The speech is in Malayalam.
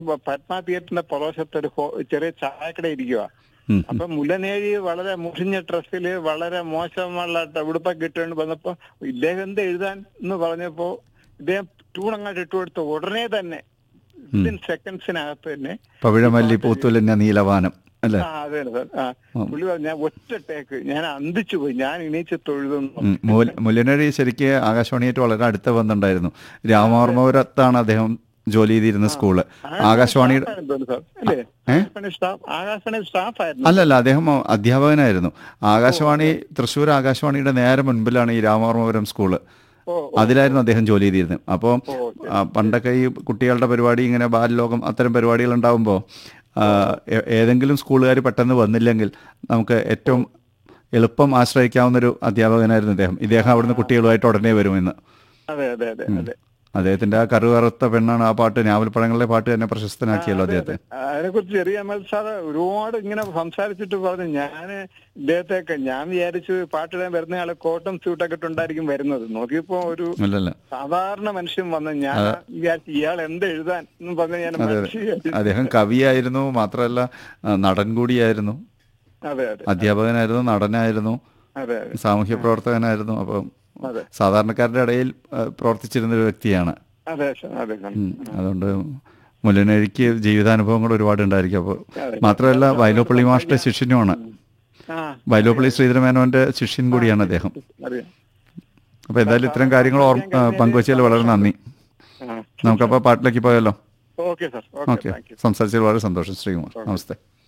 പത്മ തിയേറ്ററിന്റെ പുറവശത്ത് ഒരു ഹോ- ചെറിയ ചായക്കട ഇരിക്കുക ഉം. അപ്പൊ മുലനേഴി വളരെ മുഷിഞ്ഞ ഡ്രസ്സില് വളരെ മോശമുള്ള ഉടുപ്പൊക്കെ ഇട്ടുകൊണ്ട് വന്നപ്പോ ഇദ്ദേഹം എന്ത് എഴുതാൻ എന്ന് പറഞ്ഞപ്പോ ഇദ്ദേഹം ട്യൂൺ അങ്ങോട്ട് ഇട്ടു കൊടുത്ത ഉടനെ തന്നെ വിത്തിൻ സെക്കൻഡ്സിനകത്ത് തന്നെ പവിഴമല്ലി പൂത്തുലഞ്ഞ നീലവാനം അല്ലേ ആ അതെ സാർ ആ പുള്ളി പറഞ്ഞു ഞാൻ ഒറ്റ ടേക്ക് ഞാൻ അന്തിച്ചു പോയി ഞാൻ എണീച്ച് തൊഴുതുന്നു ഉം. മുല- മുല്ലനഴി ശരിക്ക് ആകാശവാണിയായിട്ട് വളരെ അടുത്ത ബന്ധമുണ്ടായിരുന്നു രാമവർമ്മപുരത്താണ് അദ്ദേഹം ജോലി ചെയ്തിരുന്ന സ്കൂള് ആകാശവാണിയുടെ സ്റ്റാഫായിരുന്നു തോന്നുന്നു സാർ അല്ലേ ഏ? ആകാശവാണി സ്റ്റാഫ് ആകാശവാണി സ്റ്റാഫ് ആയിരുന്നു അല്ലല്ല അദ്ദേഹം അധ്യാപകനായിരുന്നു ആകാശവാണി തൃശ്ശൂർ ആകാശവാണിയുടെ നേരെ മുൻപിലാണ് ഈ രാമവർമ്മപുരം സ്കൂള് ഓ അതിലായിരുന്നു അദ്ദേഹം ജോലി ചെയ്തിരുന്നത് അപ്പോൾ പണ്ടൊക്കെ ഈ കുട്ടികളുടെ പരിപാടി ഇങ്ങനെ ബാലലോകം അത്തരം പരിപാടികൾ ഉണ്ടാകുമ്പോൾ ഏതെങ്കിലും സ്കൂളുകാർ പെട്ടെന്ന് വന്നില്ലെങ്കിൽ നമുക്ക് ഏറ്റവും എളുപ്പം ആശ്രയിക്കാവുന്നൊരു അധ്യാപകനായിരുന്നു ഇദ്ദേഹം ഇദ്ദേഹം അവിടുന്ന് കുട്ടികളുമായിട്ട് ഉടനെ വരുമെന്ന് അതെ അതെ അതെ അതെ അദ്ദേഹത്തിന്റെ ആ കറുകറുത്ത പെണ്ണാണ് ആ പാട്ട് ഞാവൽപ്പഴങ്ങളിലെ പാട്ട് തന്നെ പ്രശസ്തനാക്കിയല്ലോ അദ്ദേഹത്തെ അതിനെ കുറിച്ച് ചെറിയ അമൽ സാറ് ഒരുപാട് ഇങ്ങനെ സംസാരിച്ചിട്ട് പറഞ്ഞു ഞാന് ഇദ്ദേഹത്തെയൊക്കെ ഞാൻ വിചാരിച്ചു പാട്ടിടാൻ വരുന്ന ആള് കോട്ടൺ സ്യൂട്ടൊക്കെ ഇട്ടുണ്ടായിരിക്കും വരുന്നത് നോക്കിയപ്പോ ഒരു അല്ലല്ല സാധാരണ മനുഷ്യൻ വന്ന് ഞാൻ വിചാരിച്ചു ഇയാൾ എന്ത് എഴുതാൻ എന്ന് പറഞ്ഞ ഞാൻ മനസ്സിലാക്കി. അദ്ദേഹം കവിയായിരുന്നു മാത്രമല്ല ആ, നടൻ കൂടിയായിരുന്നു അതെ അതെ അധ്യാപകനായിരുന്നു നടനായിരുന്നു അതെ അതെ സാമൂഹ്യ പ്രവർത്തകനായിരുന്നു അപ്പം അതെ സാധാരണക്കാരുടെ ഇടയിൽ ആ, പ്രവർത്തിച്ചിരുന്ന ഒരു വ്യക്തിയാണ് അതെ സാർ അതെ സാർ ഉം. അതുകൊണ്ട് മുല്ലനഴിക്ക് ജീവിതാനുഭവങ്ങൾ ഒരുപാട് ഉണ്ടായിരിക്കും അപ്പോൾ അതെ. മാത്രമല്ല വൈലോപ്പള്ളി മാഷിന്റെ ശിഷ്യനുമാണ് ആ വൈലോപ്പള്ളി ശ്രീധരമേനോന്റെ ശിഷ്യൻ കൂടിയാണ് അദ്ദേഹം അറിയാം അപ്പോൾ എന്തായാലും ഇത്തരം കാര്യങ്ങൾ ഓർമ്മ ആ, പങ്കുവച്ചതിൽ വളരെ നന്ദി ആ നമുക്കപ്പോൾ പാട്ടിലേക്ക് പോയാലോ okay sir okay okay thank you സംസാരിച്ചതിൽ വളരെ സന്തോഷം ശ്രീകുമാർ നമസ്തേ